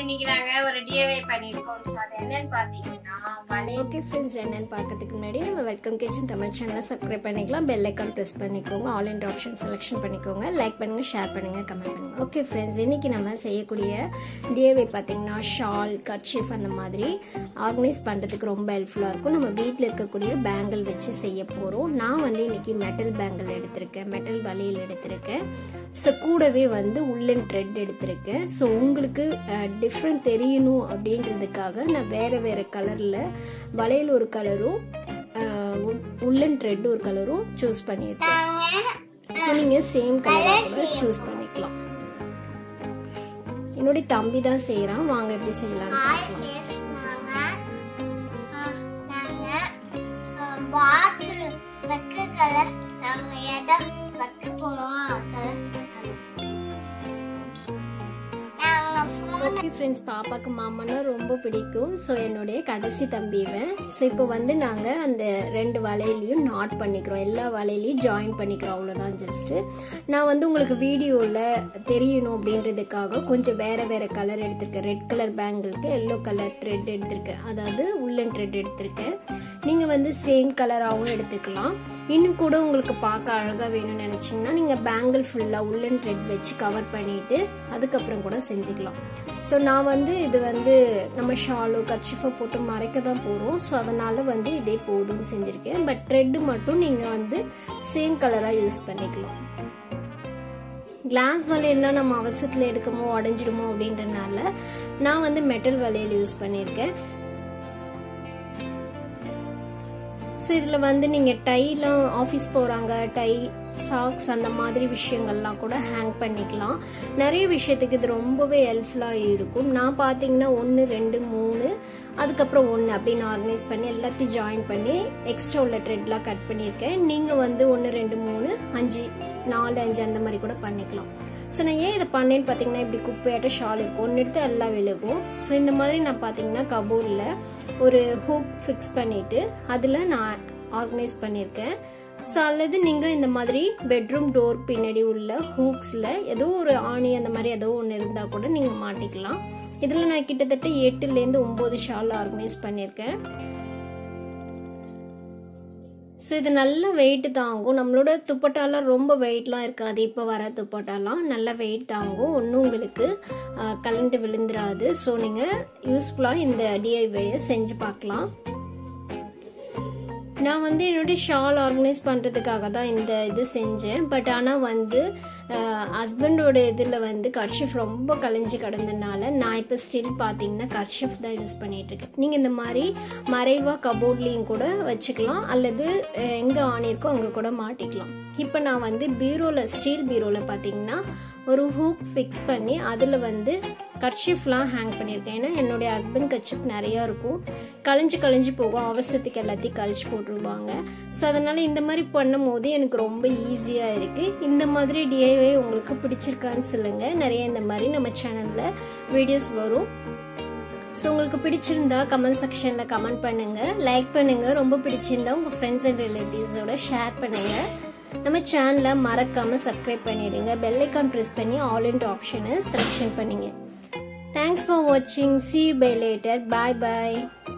இன்னைக்கு நாங்க ஒரு டிஐவை பண்ணிருக்கோம் ஸோ அது என்னன்னு பாத்தீங்கன்னா வளையல் ஓகே ஃப்ரெண்ட்ஸ் என்னன்னு பார்க்கறதுக்கு முன்னாடி நம்ம வெல்கம் கிச்சன் தமிழ் சேனலை சப்ஸ்கிரைப் பண்ணிக்கலாம் பெல் ஐக்கான் ப்ரெஸ் பண்ணிக்கோங்க ஆல் இன் ஆப்ஷன் செலெக்ஷன் பண்ணிக்கோங்க லைக் பண்ணுங்க ஷேர் பண்ணுங்க கமெண்ட் பண்ணுங்க ஓகே ஃப்ரெண்ட்ஸ் இன்னைக்கு நம்ம செய்யக்கூடிய டிஏவை பார்த்தீங்கன்னா ஷால் கட்ஷிஃப் அந்த மாதிரி ஆர்கனைஸ் பண்ணுறதுக்கு ரொம்ப ஹெல்ப்ஃபுல்லாக இருக்கும் நம்ம வீட்டில் இருக்கக்கூடிய பேங்கிள் வச்சு செய்ய போகிறோம் நான் வந்து இன்னைக்கு மெட்டல் பேங்கிள் எடுத்திருக்கேன் மெட்டல் வளையல் எடுத்திருக்கேன் ஸோ கூடவே வந்து உள்ளன் த்ரெட் எடுத்திருக்கேன் ஸோ உங்களுக்கு டிஃப்ரெண்ட் தெரியணும் அப்படின்றதுக்காக நான் வேறு வேறு கலரில் வளையல் ஒரு கலரும் உள்ளன் த்ரெட் ஒரு கலரும் சூஸ் பண்ணியிருக்கேன் ஸோ நீங்கள் சேம் கலராக கூட சூஸ் பண்ணிக்கலாம் என்னுடைய தம்பி தான் செய்கிறான் வாங்க எப்படி செய்யலாம்னு பார்க்கலாம் பாட்டில் வைக்க கலர் நாங்க எடம் வைக்க போனோம் கலர் நாங்க phone ஓகே ஃப்ரெண்ட்ஸ் பாப்பாக்கு மாமான்னா ரொம்ப பிடிக்கும் ஸோ என்னுடைய கடைசி தம்பி இவன் ஸோ இப்போ வந்து நாங்கள் அந்த ரெண்டு வலையிலையும் நாட் பண்ணிக்கிறோம் எல்லா வலையிலையும் ஜாயின் பண்ணிக்கிறோம் அவ்வளோதான் ஜஸ்ட்டு நான் வந்து உங்களுக்கு வீடியோவில் தெரியணும் அப்படின்றதுக்காக கொஞ்சம் வேறு வேறு கலர் எடுத்திருக்கேன் ரெட் கலர் பேங்கிளுக்கு எல்லோ கலர் த்ரெட் எடுத்திருக்கேன் அதாவது உள்ளன் த்ரெட் எடுத்திருக்கேன் நீங்கள் வந்து சேம் கலராகவும் எடுத்துக்கலாம் இன்னும் கூட உங்களுக்கு பார்க்க அழகாக வேணும்னு நினச்சிங்கன்னா நீங்கள் பேங்கிள் ஃபுல்லாக உள்ளன் த்ரெட் வச்சு கவர் பண்ணிவிட்டு அதுக்கப்புறம் கூட செஞ்சுக்கலாம் ஸோ நான் வந்து இது வந்து நம்ம ஷாலோ கர்ச்சிஃபை போட்டு மறைக்க தான் போகிறோம் ஸோ அதனால் வந்து இதே போதும்னு செஞ்சுருக்கேன் பட் த்ரெட்டு மட்டும் நீங்கள் வந்து சேம் கலராக யூஸ் பண்ணிக்கலாம் கிளாஸ் வளையல்லாம் நம்ம அவசரத்தில் எடுக்கமோ உடஞ்சிடுமோ அப்படின்றனால நான் வந்து மெட்டல் வளையல் யூஸ் பண்ணியிருக்கேன் ஸோ இதில் வந்து நீங்கள் டைலாம் ஆஃபீஸ் போகிறாங்க டை சாக்ஸ் அந்த மாதிரி விஷயங்கள்லாம் கூட ஹேங் பண்ணிக்கலாம் நிறைய விஷயத்துக்கு இது ரொம்பவே ஹெல்ப்ஃபுல்லாக இருக்கும் நான் பார்த்தீங்கன்னா ஒன்று ரெண்டு மூணு அதுக்கப்புறம் ஒன்று அப்படின்னு ஆர்கனைஸ் பண்ணி எல்லாத்தையும் ஜாயின் பண்ணி எக்ஸ்ட்ரா உள்ள த்ரெட்லாம் கட் பண்ணியிருக்கேன் நீங்கள் வந்து ஒன்று ரெண்டு மூணு அஞ்சு நாலு அஞ்சு அந்த மாதிரி கூட பண்ணிக்கலாம் ஸோ நான் ஏன் இதை பண்ணேன்னு பார்த்தீங்கன்னா இப்படி குப்பையாட்ட ஷால் இருக்கும் ஒன்று எடுத்து எல்லாம் விழுகும் ஸோ இந்த மாதிரி நான் பார்த்தீங்கன்னா கபோர்டில் ஒரு ஹூக் ஃபிக்ஸ் பண்ணிவிட்டு அதில் நான் ஆர்கனைஸ் பண்ணியிருக்கேன் ஸோ அல்லது நீங்கள் இந்த மாதிரி பெட்ரூம் டோர் பின்னாடி உள்ள ஹூக்ஸில் ஏதோ ஒரு ஆணி அந்த மாதிரி ஏதோ ஒன்று இருந்தால் கூட நீங்கள் மாட்டிக்கலாம் இதில் நான் கிட்டத்தட்ட எட்டுலேருந்து ஒம்பது ஷால் ஆர்கனைஸ் பண்ணியிருக்கேன் ஸோ இது நல்ல வெயிட் தாங்கும் நம்மளோட துப்பட்டாலாம் ரொம்ப வெயிட்லாம் இருக்காது இப்போ வர துப்பட்டாலாம் நல்ல வெயிட் தாங்கும் ஒன்றும் உங்களுக்கு கலண்டு விழுந்துராது ஸோ நீங்கள் யூஸ்ஃபுல்லாக இந்த டிஐவையை செஞ்சு பார்க்கலாம் நான் வந்து என்னுடைய ஷால் ஆர்கனைஸ் பண்ணுறதுக்காக தான் இந்த இது செஞ்சேன் பட் ஆனால் வந்து ஹஸ்பண்டோட இதில் வந்து கர்ஷிஃப் ரொம்ப கலைஞ்சு கிடந்ததுனால நான் இப்போ ஸ்டில் பார்த்தீங்கன்னா கர்ஷிஃப் தான் யூஸ் பண்ணிகிட்ருக்கேன் நீங்கள் இந்த மாதிரி மறைவாக கபோர்ட்லேயும் கூட வச்சுக்கலாம் அல்லது எங்கே ஆணிருக்கோ அங்கே கூட மாட்டிக்கலாம் இப்போ நான் வந்து பீரோவில் ஸ்டீல் பீரோவில் பார்த்தீங்கன்னா ஒரு ஹூக் ஃபிக்ஸ் பண்ணி அதில் வந்து கர்ஷிஃப்லாம் ஹேங் பண்ணியிருக்கேன் ஏன்னா என்னுடைய ஹஸ்பண்ட் கர்ஷிப் நிறையா இருக்கும் கழிஞ்சு கழிஞ்சு போகும் அவசரத்துக்கு எல்லாத்தையும் கழிச்சு போட்டுருவாங்க ஸோ அதனால் இந்த மாதிரி பண்ணும் போது எனக்கு ரொம்ப ஈஸியாக இருக்குது இந்த மாதிரி டிஐவை உங்களுக்கு பிடிச்சிருக்கான்னு சொல்லுங்கள் நிறைய இந்த மாதிரி நம்ம சேனலில் வீடியோஸ் வரும் ஸோ உங்களுக்கு பிடிச்சிருந்தா கமெண்ட் செக்ஷனில் கமெண்ட் பண்ணுங்கள் லைக் பண்ணுங்கள் ரொம்ப பிடிச்சிருந்தா உங்கள் ஃப்ரெண்ட்ஸ் அண்ட் ரிலேட்டிவ்ஸோட ஷேர் பண்ணுங்கள் நம்ம சேனலை மறக்காமல் சப்ஸ்கிரைப் பண்ணிவிடுங்க பெல் ஐக்கான் ப்ரெஸ் பண்ணி ஆல் இன்ட் ஆப்ஷனை செலெக்ஷன் பண்ணிங்க தேங்க்ஸ் ஃபார் வாட்சிங் சி பை லேட்டர் பாய் பாய்